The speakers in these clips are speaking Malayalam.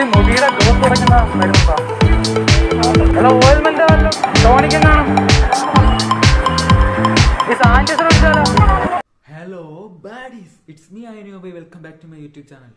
ചേച്ചി മുടിയുടെ ഗ്രോത്ത് കുറയ്ക്കുന്ന മരുന്നുണ്ടോ അല്ല ഓയിൽമെന്റ് വല്ലതും ടോണിക് കാണും ഈ സാനിറ്റൈസർ ഒഴിച്ചാലോ ഹലോ ബാഡീസ് ഇറ്റ്സ് മീ ഐ ബൈ welcome back to my YouTube channel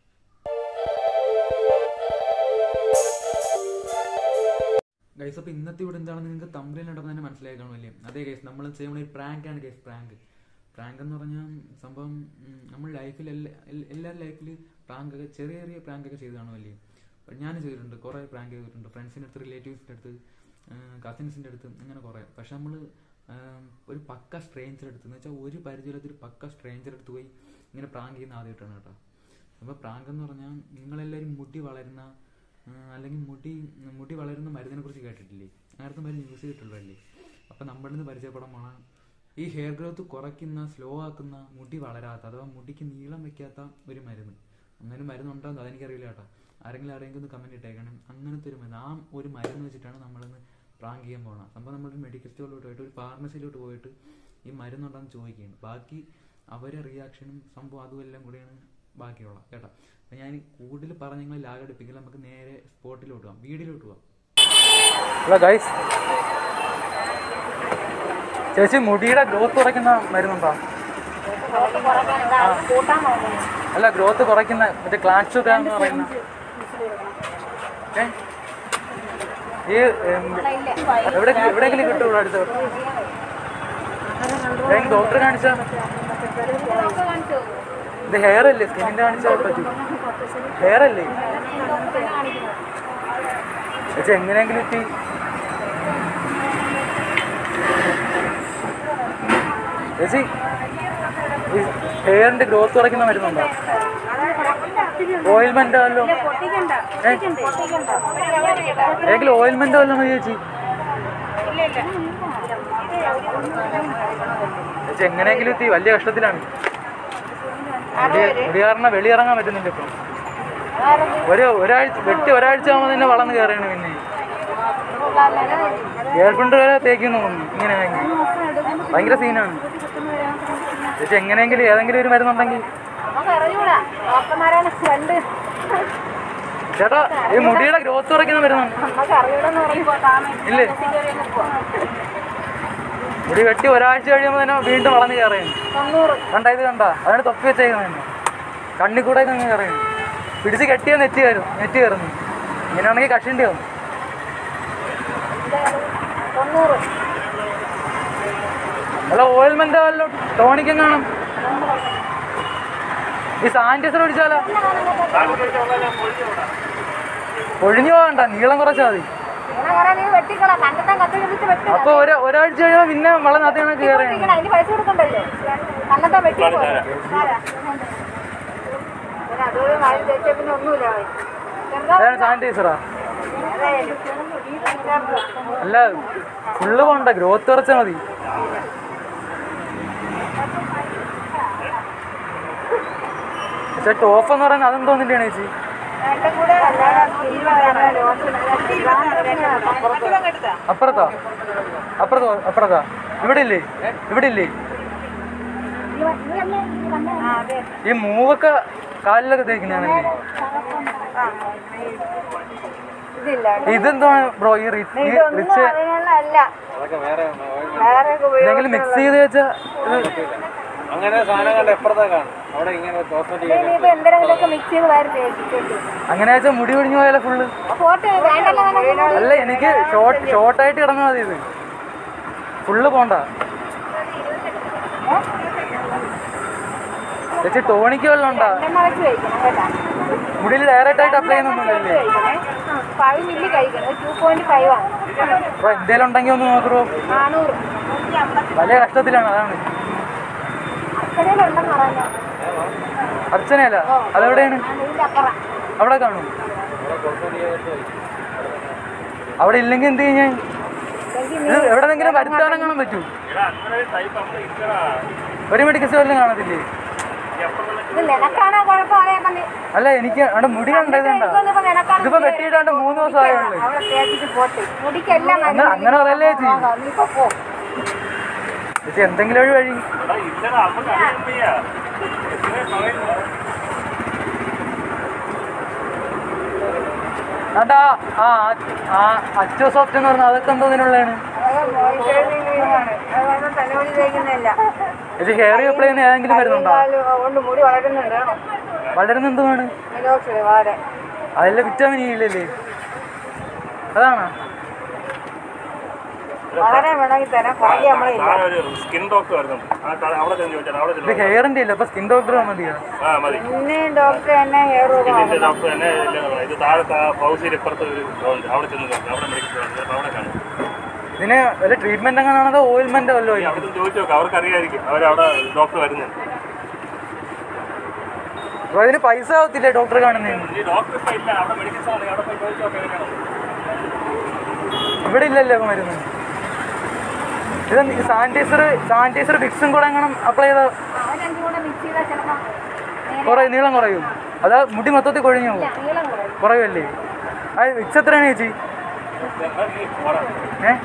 guys അപ്പോൾ ഇന്നത്തെ ഇവിടെ എന്താണെന്ന് നിങ്ങൾക്ക് തമ്മിൽ നടന്ന് തന്നെ മനസ്സിലായി കാണുമല്ലേ അതെ ഗൈസ് നമ്മൾ ചെയ്യുന്ന ഒരു പ്രാങ്ക് ആണ് ഗൈസ് പ്രാങ്ക് പ്രാങ്ക് എന്ന് പറഞ്ഞാൽ സംഭവം ഉം, നമ്മൾ ലൈഫിൽ എല്ലാ എല്ലാവരും ലൈഫിൽ പ്രാങ്ക് ഒക്കെ ചെറിയ ചെറിയ പ്രാങ്ക് ഒക്കെ ചെയ്ത് കാണുമല്ലേ അപ്പോൾ ഞാൻ ചെയ്തിട്ടുണ്ട് കുറേ പ്രാങ്ക് ചെയ്തിട്ടുണ്ട് ഫ്രണ്ട്സിൻ്റെ അടുത്ത് റിലേറ്റീവ്സിൻ്റെ അടുത്ത് കസിൻസിൻ്റെ അടുത്ത് അങ്ങനെ കുറേ പക്ഷെ നമ്മൾ ഒരു പക്ക സ്ട്രേഞ്ചർ അടുത്ത് എന്ന് വെച്ചാൽ ഒരു പരിചയമില്ലാത്ത ഒരു പക്ക സ്ട്രേഞ്ചർ അടുത്ത് പോയി ഇങ്ങനെ പ്രാങ്ക് ചെയ്യുന്ന ആദ്യമായിട്ടാണ് കേട്ടോ അപ്പോൾ പ്രാങ്ക് എന്ന് പറഞ്ഞാൽ നിങ്ങളെല്ലാവരും മുടി വളരുന്ന ആ, അല്ലെങ്കിൽ മുടി മുടി വളരുന്ന മരുന്നിനെ കുറിച്ച് കേട്ടിട്ടില്ലേ അങ്ങനത്തെ മരുന്ന് യൂസ് ചെയ്തിട്ടുള്ളതല്ലേ അപ്പം നമ്മളിൽ നിന്ന് പരിചയപ്പെടാൻ പോണ ഈ ഹെയർ ഗ്രോത്ത് കുറയ്ക്കുന്ന സ്ലോ ആക്കുന്ന മുടി വളരാത്ത അഥവാ മുടിക്ക് നീളം വെക്കാത്ത ഒരു മരുന്ന് അങ്ങനെ ഒരു മരുന്ന് ഉണ്ടോ എന്ന് അതെനിക്കറിയില്ല കേട്ടോ ആരെങ്കിലും ആരെങ്കിലും ഒന്ന് കമൻറ്റ് ഇട്ടേക്കണം അങ്ങനത്തെ ഒരു മരുന്ന് ആ ഒരു മരുന്ന് വെച്ചിട്ടാണ് നമ്മളിന്ന് പ്രാങ്ക് ചെയ്യാൻ പോകണം സംഭവം നമ്മളൊരു മെഡിക്കൽ സ്റ്റോറിലോട്ട് പോയിട്ട് ഒരു ഫാർമസിയിലോട്ട് പോയിട്ട് ഈ മരുന്നുണ്ടോന്ന് ചോദിക്കുകയാണ് ബാക്കി അവരെ റിയാക്ഷനും സംഭവം അതും എല്ലാം കൂടിയാണ് ബാക്കിയുള്ള കേട്ടോ അപ്പം ഞാൻ കൂടുതൽ പറഞ്ഞ് നിങ്ങൾ ലാഗടിപ്പിക്കില്ല നമുക്ക് നേരെ സ്പോട്ടിലോട്ട് പോകാം വീഡിയോയിലോട്ട് പോകാം ഹലോ ഗൈസ് ചേച്ചി മുടിയുടെ ഗ്രോത്ത് കുറയ്ക്കുന്ന മരുന്നുണ്ടോ അല്ല ഗ്രോത്ത് കുറയ്ക്കുന്ന മറ്റേ ക്ലാൻസ് എന്ന് പറയുന്ന ഏ? ഈ ഉം, എവിടെ എവിടെയെങ്കിലും കിട്ടും ഇവിടെ അടുത്ത് ഡോക്ടറെ കാണിച്ചാ ഇത് ഹെയർ അല്ലേ സ്കിന്നിന്റെ കാണിച്ചാൽ പറ്റൂ ഹെയർ അല്ലേ ചേച്ചി എങ്ങനെയെങ്കിലും എത്തി ചേച്ചി ഈ ഹെയറിന്റെ ഗ്രോത്ത് കുറയ്ക്കുന്ന മരുന്നുണ്ടോ ഓയിൽമെന്റ് വല്ലോ ഏതെങ്കിലും ഓയിൽമെന്റ് വല്ലോ മതി ചേച്ചി ചേച്ചി എങ്ങനെയെങ്കിലും എത്തി വലിയ കഷ്ടത്തിലാണ് മുടി കാരണം വെളിയിറങ്ങാൻ പറ്റുന്നില്ല ഇപ്പം ഒരു ഒരാഴ്ച വെട്ടി ഒരാഴ്ച ആകുമ്പോൾ തന്നെ വളർന്ന് കയറിയാണ് പിന്നെ ഗേൾഫ്രണ്ട് വരെ തേക്കുന്നു തോന്നുന്നു ഇങ്ങനെ ആയെങ്കിൽ. ഭയങ്കര സീനാണ് ചേച്ചി എങ്ങനെയെങ്കിലും ഏതെങ്കിലും ഒരു മരുന്നുണ്ടെങ്കിൽ ഡോക്ടർമാരാണ് ഫ്രണ്ട് ചേട്ടാ ഈ മുടിയുടെ ഗ്രോത്ത് കുറയ്ക്കുന്ന മരുന്നുണ്ട് നമുക്ക് അറിയൂടെന്ന് പറയുമ്പോ ഇല്ലേ മുടി വെട്ടി ഒരാഴ്ച കഴിയുമ്പോൾ തന്നെ വീണ്ടും വളർന്ന് കയറുകയാണ് തൊണ്ണൂറ് കണ്ട ഇത് കണ്ട അതാണ് തൊപ്പി വെച്ചേക്കുന്നത് തന്നെ കണ്ണിൽ കൂടെ അങ്ങ് കയറുകയാണ് പിടിച്ച് കെട്ടിയാൽ നെറ്റ് കയറും നെറ്റ് കയറുന്നു ഇങ്ങനെയാണെങ്കിൽ കഷിൻ്റെ ആവും തൊണ്ണൂറ് അല്ല ഓയിൽമെന്റ് വല്ലോ ടോണിക്കും കാണും ഈ സാനിറ്റൈസർ ഒഴിച്ചാലോ ഒഴിഞ്ഞു പോകണ്ട നീളം കുറച്ചാൽ മതി ഇങ്ങനെ കുറെ നീ വെട്ടിക്കളാം കണ്ടെത്താൻ കത്ത് കിട്ടിച്ച് വെട്ടി അപ്പൊ ഒരു ഒരാഴ്ച കഴിയുമ്പോൾ പിന്നെ വളർന്നകത്ത് കണക്ക് കയറുകയാണ് വെട്ടിക്കണം അതിന് പൈസ കൊടുക്കണ്ടല്ലോ കണ്ടെത്താൻ വെട്ടി പോരാ. ആരാ? പിന്നെ അതുകൂടി മഴ തേച്ചാൽ പിന്നെ ഒന്നുമില്ല അവൻ. ചെറുതാ- അതാണ് സാനിറ്റൈസറാ ഏതായാലും. അല്ല ഫുള്ള് പോണ്ട ഗ്രോത്ത് കുറച്ചാൽ മതി പക്ഷെ ടോപ്പ് എന്ന് പറയുന്നത് അതെന്തോന്നിന്റെയാണ് ചേച്ചി രണ്ടും കൂടെ അല്ലാതെ ഇരുപതാണ് ലോസിന്. അപ്പുറത്താ അപ്പുറത്തോ അപ്പുറത്താ ഇവിടെ ഇല്ലേ ഇവിടെ ഇല്ലേ ആ, അതെ. ഈ മൂവൊക്കെ കാലിലൊക്കെ തേക്കുന്നതാണല്ലേ ഇതില്ല ഇതെന്തോ ബ്രോ ഈ റിച്ച് ഈ ഇതൊന്നും റിച്ച് അതിനുള്ളതല്ല വേറെ ഒക്കെ ഉപയോഗം ഇതെങ്കിലും മിക്സ് ചെയ്ത് വെച്ചാ ഇത് അങ്ങനെ സാധനങ്ങളുടെ എപ്പുറത്തേക്കാണ് അവിടെ ഇങ്ങനെ കോസ്മെറ്റിക് ഇനിയിപ്പോ എന്തെങ്കിലുമൊക്കെ മിക്സ് ചെയ്ത് വാരി തേച്ചിട്ടുണ്ട് അങ്ങനെ വെച്ചാൽ മുടി ഒഴിഞ്ഞു പോയാലോ ഫുള്ള് ഫോട്ടോ വേണ്ടല്ലോ നമുക്ക്. അല്ല എനിക്ക് ഷോർട്ട് ഷോർട്ടായിട്ട് കിടന്നാൽ മതി ഇത് ഫുള്ള് പോണ്ട ചേച്ചി ടോണിക്ക് വല്ലതും ഉണ്ടാ എണ്ണ വെച്ച് കഴിക്കണം കേട്ടാ മുടിയിൽ ഡയറക്റ്റ് ആയിട്ട് അപ്ലൈ ചെയ്യുന്നൊന്നുമില്ലല്ലേ കഴിക്കണേ ഫൈവ് മില്ലി കഴിക്കണം ടു പോയിന്റ് ഫൈവ് ആണ് അപ്പൊ എന്തേലും ഉണ്ടെങ്കിൽ ഒന്ന് നോക്കൂ നാനൂറ് നൂറ്റി അമ്പത്തി വലിയ കഷ്ടത്തിലാണ് അതാണ് അച്ഛനുണ്ടെന്ന് പറഞ്ഞു അർച്ചനയല്ല അതെവിടെയാണ് ഇതിന്റെ അപ്പുറം അവിടെ കാണും അവിടെ ഇല്ലെങ്കിൽ എന്ത് കഴിഞ്ഞാൽ ഇത് എവിടെന്നെങ്കിലും വരുത്താനും കാണാൻ പറ്റൂ ഒരു മെഡിക്കൽ സ്റ്റോറിലും കാണത്തില്ലേ ഇത് നിനക്കാണോ കുഴപ്പം അതേ പറഞ്ഞ് അല്ല എനിക്ക് അവിടെ മുടി കണ്ട ഇതുണ്ട ഇതൊന്നിപ്പോ നിനക്കാണ് ഇതിപ്പോ വെട്ടിയിട്ടാണ്ട് മൂന്ന് ദിവസം ആയുള്ളൂ അവിടെ തേച്ചിട്ട് പോട്ടെ മുടിക്കെല്ലാം അങ്ങനെ അങ്ങനെ പറയല്ലേ ചേച്ചി നീ ഇപ്പൊ പോ ചേച്ചി എന്തെങ്കിലും ഒരു വഴി അതാ ആ ആ അച്ചോ സോഫ്റ്റ് എന്ന് പറഞ്ഞാൽ അതൊക്കെ എന്തോ ഇതിനുള്ളതാണ് തലമുടി തേക്കുന്നില്ല ഇത് ഹെയർ അപ്ലൈ ചെയ്യുന്ന ഏതെങ്കിലും വരുന്നുണ്ടോ കൊണ്ട് മുടി വളരുന്നുണ്ട് വളരുന്ന എന്തുമാണ് മിനോക്സിഡ് വാര അതല്ല വിറ്റാമിൻ ഇ ഇല്ലല്ലേ അതാണ് വളരെ വേണമെങ്കിൽ തരാം കുറയ്ക്കുക നമ്മളെ ഇല്ല നാളെ ഒരു സ്കിൻ ഡോക്ടർ വരുന്നുണ്ട് ആ കട- അവിടെ ചെന്ന് ചോദിച്ചാൽ അവിടെ ഇത് ചെന്ന് ഹെയറിന്റെ ഇല്ല അപ്പൊ സ്കിൻ ഡോക്ടർ മതിയോ ആ മതി പിന്നെ ഡോക്ടർ തന്നെ ഹെയർ ഇതിന്റെ ഡോക്ടർ തന്നെ ഇല്ലെന്ന് പറയാം ഇത് താഴെ ഹൗസിൽ ഇപ്പുറത്ത് ഒരു ഉണ്ട് അവിടെ ചെന്ന് നോക്കാം അവിടെ മെഡിക്കൽ ചിലപ്പോൾ അവിടെ കാണും ഇതിന് വല്ല ട്രീറ്റ്മെന്റ് എങ്ങനെയാണോ അതോ ഓയിൽമെന്റ് വല്ലോ ഈ അവിടെ ചോദിച്ചു നോക്കാം അവർക്ക് അറിയായിരിക്കും അവരവിടെ ഡോക്ടർ വരുന്നുണ്ട് അപ്പൊ അതിന് പൈസ ആവത്തില്ലേ ഡോക്ടർ കാണുന്നതിന് ഈ ഡോക്ടർ ഇപ്പം ഇല്ല അവിടെ മെഡിക്കൽ സ്റ്റോറിൽ അവിടെ പോയി ചോദിച്ചു നോക്കാം എങ്ങനെയാണോ ഇവിടെ ഇല്ലല്ലോ ഇപ്പൊ മരുന്ന് ഇത് സാനിറ്റൈസർ സാനിറ്റൈസർ ഫിക്സും കൂടെ എങ്ങനെ അപ്ലൈ ചെയ്താൽ അവരഞ്ചും കൂടെ മിക്സ് ചെയ്താൽ ചിലപ്പോൾ കുറയും നീളം കുറയും അതാ മുടി മൊത്തത്തിൽ കൊഴിഞ്ഞു പോകും നീളം കുറയും കുറയുമല്ലേ അത് വിക്സ് എത്രയാണ് ചേച്ചി ഏ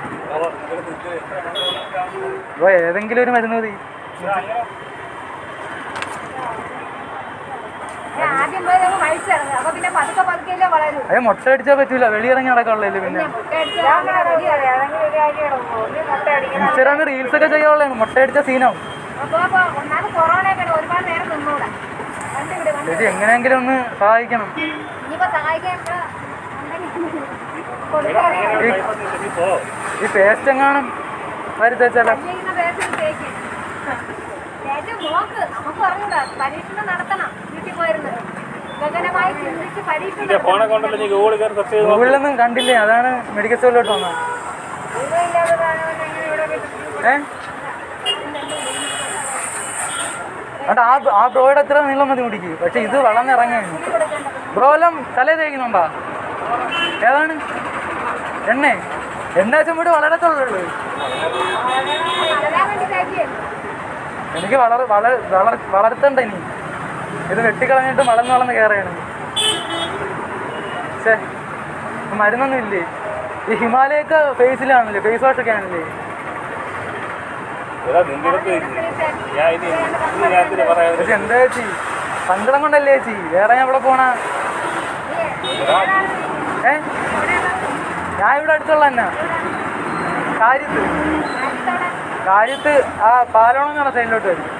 അപ്പൊ ഏതെങ്കിലും ഒരു മരുന്ന് മതി ഞാൻ ആദ്യം പോയി നമ്മൾ വലിച്ചിറങ്ങുക അപ്പൊ പിന്നെ പതുക്കെ പതുക്കെയല്ലേ വളരൂ അത് മുട്ട അടിച്ചാൽ പറ്റൂല വെളിയിറങ്ങി നടക്കാനുള്ളല്ലേ പിന്നെ ഇൻസ്റ്റാഗ്രാമിൽ റീൽസ് ഒക്കെ ചെയ്യാനുള്ളതാണ് മുട്ട അടിച്ച സീനാവും അപ്പൊ അപ്പൊ ഒന്നാമത് കൊറോണയൊക്കെ ഉണ്ട്. ഒരുപാട് നേരം നിന്നൂടാ കണ്ടുപിടി കണ്ടു ചേച്ചി എങ്ങനെയെങ്കിലും ഒന്ന് സഹായിക്കണം ഇനിയിപ്പോ സഹായിക്കാൻ ഇവിടെ ഉണ്ടെങ്കിൽ കൊടുക്കാറിയാം നീ പോ ഈ പേസ്റ്റ് എങ്ങാനും വരുത്തേച്ചാലോ ചെയ്യുന്ന പേഴ്സിൽ തേക്ക് ഏറ്റവും നോക്ക് നമുക്ക് അറിഞ്ഞൂടാ പരീക്ഷണം നടത്തണം വീട്ടിൽ പോയിരുന്ന് ഗഗനമായി ചിന്തിച്ച് പരീക്ഷണം നിന്റെ ഫോണെ കൊണ്ടല്ലോ നീ ഗൂഗിളിൽ കയറി സെർച്ച് ചെയ്ത് ഗൂഗിളിലൊന്നും കണ്ടില്ലേ അതാണ് മെഡിക്കൽ സ്റ്റോറിലോട്ട് വന്നത് ഇല്ലാതെ സാധനം എങ്ങനെ ഇവിടെ കിട്ടും? ഏ എന്നിട്ട് ആ ആ ബ്രോയുടെ എത്ര നീളം മതി മുടിക്ക് പക്ഷെ ഇത് വളർന്നിറങ്ങുകയാണ് ബ്രോ എല്ലാം തലേ തേക്കുന്നുണ്ടോ ഏതാണ് എണ്ണ എണ്ണ വെച്ച മുടി വളരത്തുള്ളൂ വളരാൻ വേണ്ടി തേക്ക് എനിക്ക് വളർ വളർ വളർ വളർത്തണ്ട ഇനി ഇത് വെട്ടിക്കളഞ്ഞിട്ട് വളർന്ന് വളർന്ന് കയറുകയാണ് ശേ മരുന്നൊന്നും ഇല്ലേ ഈ ഹിമാലയൊക്കെ ഫേസിലാണല്ലേ ഫേസ് വാഷ് ഒക്കെ ആണല്ലേ എടാ, നിന്റെ അടുത്ത് ഞാൻ ഇനി ഇനി ഞാൻ എന്തിനാ പറയാ ചേച്ചി എന്താ ചേച്ചി സങ്കടം കൊണ്ടല്ലേ ചേച്ചി വേറെ ഞാൻ ഇവിടെ പോണ ഏ ഞാൻ ഇവിടെ അടുത്തുള്ള തന്നെ കാര്യത്ത് കാര്യത്ത് ആ പാലോണം എന്ന് പറഞ്ഞ സൈഡിലോട്ട് വരും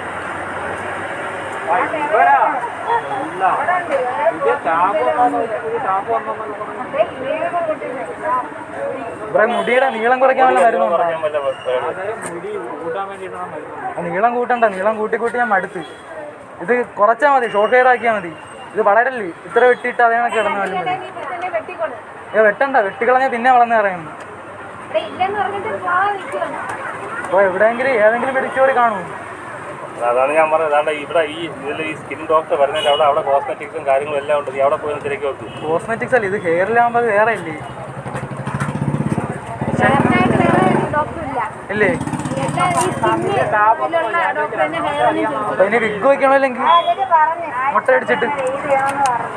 ഇവിടെ മുടിയുടെ നീളം കുറയ്ക്കാൻ വല്ല മരുന്നുണ്ടോ ഞാൻ വല്ല പരിപാടി. ആ നീളം കൂട്ടണ്ട നീളം കൂട്ടി കൂട്ടി ഞാൻ മടുത്ത് ഇത് കുറച്ചാൽ മതി ഷോർട്ട് ഹെയർ ആക്കിയാൽ മതി ഇത് വളരല്ലേ ഇത്ര വെട്ടിയിട്ട് അതേ കണക്ക് കിടന്നു മതി നീ ഇപ്പൊ തന്നെ വെട്ടിക്കൊള്ളു ഏ വെട്ടണ്ട വെട്ടിക്കളഞ്ഞാൽ പിന്നെ വളർന്ന് പറയുന്നു ഇവിടെ ഇല്ലെന്ന് പറഞ്ഞിട്ട് പോവാൻ നിൽക്കണം അപ്പോൾ എവിടെയെങ്കിലും ഏതെങ്കിലും മെഡിക്കോറി കാണുമോ അതാണ് ഞാൻ പറഞ്ഞത് അതാണ്ട് ഇവിടെ ഈ ഇതിൽ ഈ സ്കിൻ ഡോക്ടർ വരുന്നതിന്റെ അവിടെ അവിടെ കോസ്മെറ്റിക്സും കാര്യങ്ങളും എല്ലാം ഉണ്ട് നീ അവിടെ പോയി ഒന്ന് തിരക്കി വെക്കും കോസ്മെറ്റിക്സ് അല്ല ഇത് ഹെയറിലാകുമ്പോൾ അത് വേറെ ഇല്ലേ ഹെയറിനായിട്ട് വേറെ ഡോക്ടർ ഇല്ല ഇല്ലേ എല്ലാം ഈ സ്കിന്നിലുള്ള ഡോക്ടർ തന്നെ ഹെയറിന് ചോദിച്ചു അപ്പോൾ ഇനി വിഗ് വയ്ക്കണോ അല്ലെങ്കിൽ പറഞ്ഞു മുട്ട അടിച്ചിട്ട് ഇത് ചെയ്യണമെന്ന് പറഞ്ഞു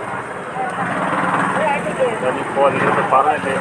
നീ പോ നീ ഇത് പറഞ്ഞല്ലേ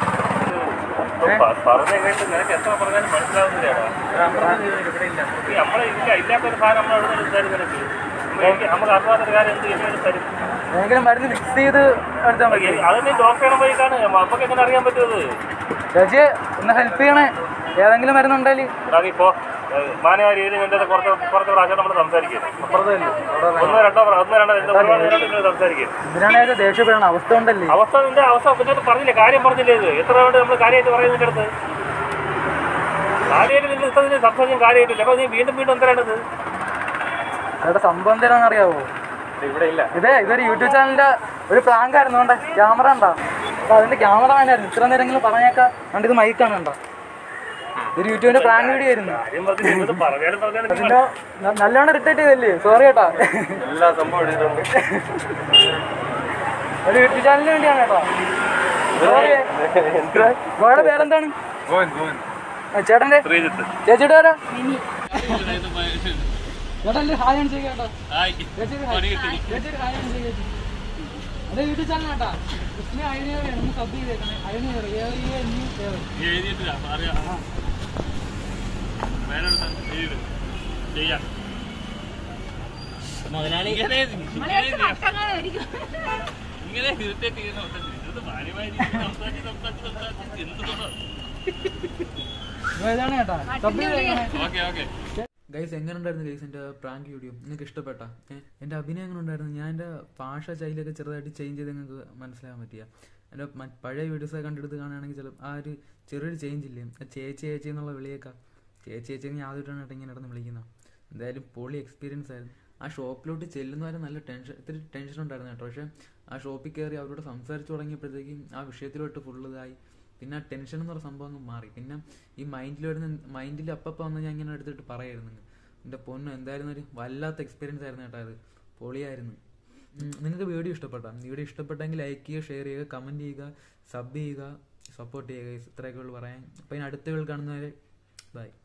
പറഞ്ഞ കേട്ട് നിനക്ക് എത്ര പറഞ്ഞാലും മനസ്സിലാവുന്നില്ലേടാ ഈ നമ്മളെ ഇല്ല ഇല്ലാത്തൊരു സാധനം നമ്മൾ എവിടെ നിന്ന് തരും നിനക്ക് നമ്മൾ എനിക്ക് നമുക്ക് അറിയാത്തൊരു കാര്യം എന്ത് ചെയ്യുന്നത് തരും ഏതെങ്കിലും മരുന്ന് മിക്സ് ചെയ്ത് എടുത്താൽ മതി അത് നീ ഡോക്ടറെ പോയി കാണുക നമുക്ക് എങ്ങനെ അറിയാൻ പറ്റുന്നത് ചേച്ചി ഒന്ന് ഹെൽപ്പ് ചെയ്യണേ ഏതെങ്കിലും മരുന്നുണ്ടെങ്കിൽ എടാ നീ പോ മാനവാരി ഏത് കണ്ടത് കുറച്ച് കുറച്ച് പ്രാവശ്യം നമ്മൾ സംസാരിക്കും ഒന്നോ രണ്ടോ പ്രാ- ഒന്നോ രണ്ടോ രണ്ടോ ഒരുപാട് നേരം സംസാരിക്കും ഇതിനാണ് ചേച്ചി ദേഷ്യപ്പെടണം അവസ്ഥ ഉണ്ടല്ലേ അവസ്ഥ നിന്റെ അവസ്ഥ പിന്നെ അത് പറഞ്ഞില്ലേ കാര്യം പറഞ്ഞില്ലേ ഇത് എത്ര വേണ്ടി നമ്മൾ കാര്യമായിട്ട് പറയുന്നതിൻ്റെ അടുത്ത് കാര്യമായിട്ട് നിന്റെ ഇഷ്ടത്തിന് സംസാരിക്കാൻ കാര്യമായിട്ടില്ല അപ്പോൾ നീ വീണ്ടും വീണ്ടും എന്തരാണിത് അവിടെ സംഭവം എന്താണെന്ന് അറിയാവോ ഇവിടെ ഇല്ല ഇതേ ഇതൊരു യൂട്യൂബ് ചാനലിന്റെ ഒരു പ്രാങ്ക് ആയിരുന്നു കൊണ്ട് ക്യാമറ ഉണ്ടോ അപ്പൊ അതിന്റെ ക്യാമറ മാനായിരുന്നു ഇത്ര നേരമെങ്കിലും പറഞ്ഞേക്കാം കണ്ട് ഇത് മൈക്കാണ് ഉണ്ടോ ഒരു യൂട്യൂബിന്റെ പ്രാങ്ക് വീഡിയോ ആയിരുന്നു കാര്യം പറഞ്ഞില്ല ഇത് പറഞ്ഞാലും പറഞ്ഞാലും നീ അതിന്റെ ന- നല്ലോണം ഇറിറ്റേറ്റ് ചെയ്തല്ലേ സോറി കേട്ടാ എല്ലാ സംഭവം എഴുതിയിട്ടുണ്ട് ഒരു യൂട്യൂബ് ചാനലിന് വേണ്ടിയാണ് കേട്ടോ സോറി മോയുടെ പേരെന്താണ് ആ, ചേട്ടന്റെ ശ്രീജിത്ത് ചേച്ചിയുടെ പേരാ ചേട്ടൻ്റെ ഹായ് ആണ് ചെയ്യുക കേട്ടോ ചേച്ചി ഒരു ഹായ് ചേച്ചി ഒരു ഹായ് ആണ് ചെയ്യുക ചേച്ചി അതെ യൂട്യൂബ് ചാനൽ കേട്ടാ കൃഷ്ണ അയണിയർ ഒന്ന് സബ് ചെയ്തേക്കണേ അയണിയർ A I N U A നീ എഴുതിയിട്ടില്ല അറിയാം വേനെടുത്ത എഴുതി ചെയ്യാം മുതലാളി ഇങ്ങനെ നമ്മളെ അടുത്ത് വട്ടങ്ങളായിരിക്കും ഇങ്ങനെ ഇറിറ്റേറ്റ് ചെയ്യുന്ന എന്ത് മാന്യമായ രീതിയിൽ സംസാരിച്ച് സംസാരിച്ച് സംസാരിച്ച് എന്ത് തോന്നാ ബ്രോ ഇതാണ് കേട്ടാ സബ് ഓക്കെ ഓക്കെ ഗൈസ് എങ്ങനെ ഉണ്ടായിരുന്നു ഗൈസ് എൻ്റെ പ്രാങ്ക് വീഡിയോ നിങ്ങൾക്ക് ഇഷ്ടപ്പെട്ട എൻ്റെ അഭിനയം എങ്ങനെ ഉണ്ടായിരുന്നു ഞാൻ എൻ്റെ ഭാഷ ശൈലിയൊക്കെ ചെറുതായിട്ട് ചേഞ്ച് ചെയ്ത് നിങ്ങൾക്ക് മനസ്സിലാക്കാൻ പറ്റിയ എൻ്റെ മ- പഴയ വീഡിയോസൊക്കെ കണ്ടെടുത്ത് കാണുകയാണെങ്കിൽ ചില ആ ഒരു ചെറിയൊരു ചേഞ്ച് ഇല്ലേ ആ ചേച്ചി ചേച്ചി എന്നുള്ള വിളിയൊക്കെ ചേച്ചി ചേച്ചി എന്ന് യാതൊരുട്ടാണ് കേട്ടോ ഇങ്ങനെ നടന്ന് വിളിക്കുന്നത് എന്തായാലും പൊളി എക്സ്പീരിയൻസ് ആയിരുന്നു ആ ഷോപ്പിലോട്ട് ചെല്ലുന്നവരെ നല്ല ടെൻഷൻ ഇത്തിരി ടെൻഷൻ ഉണ്ടായിരുന്നു കേട്ടോ പക്ഷേ ആ ഷോപ്പിൽ കയറി അവരോട് സംസാരിച്ച് തുടങ്ങിയപ്പോഴത്തേക്കും ആ വിഷയത്തിലോട്ട് ഫുള്ള് ഇതായി പിന്നെ ആ ടെൻഷൻ എന്ന് പറഞ്ഞ സംഭവം അങ്ങ് മാറി പിന്നെ ഈ മൈൻഡിൽ വരുന്ന മൈൻഡിൽ അപ്പപ്പം വന്ന് ഞാൻ ഇങ്ങനെ എടുത്തിട്ട് പറയായിരുന്നു എൻ്റെ പൊന്നു എന്തായാലും ഒരു വല്ലാത്ത എക്സ്പീരിയൻസ് ആയിരുന്നു കേട്ടോ അത് പൊളിയായിരുന്നു നിങ്ങൾക്ക് വീഡിയോ ഇഷ്ടപ്പെട്ടാ വീഡിയോ ഇഷ്ടപ്പെട്ടെങ്കിൽ ലൈക്ക് ചെയ്യുക ഷെയർ ചെയ്യുക കമൻറ്റ് ചെയ്യുക സബ് ചെയ്യുക സപ്പോർട്ട് ചെയ്യുക ഇത്രയൊക്കെ ഉള്ളു പറയാൻ അപ്പോൾ ഇനി അടുത്ത വീഡിയോ കാണുന്നവരെ ബൈ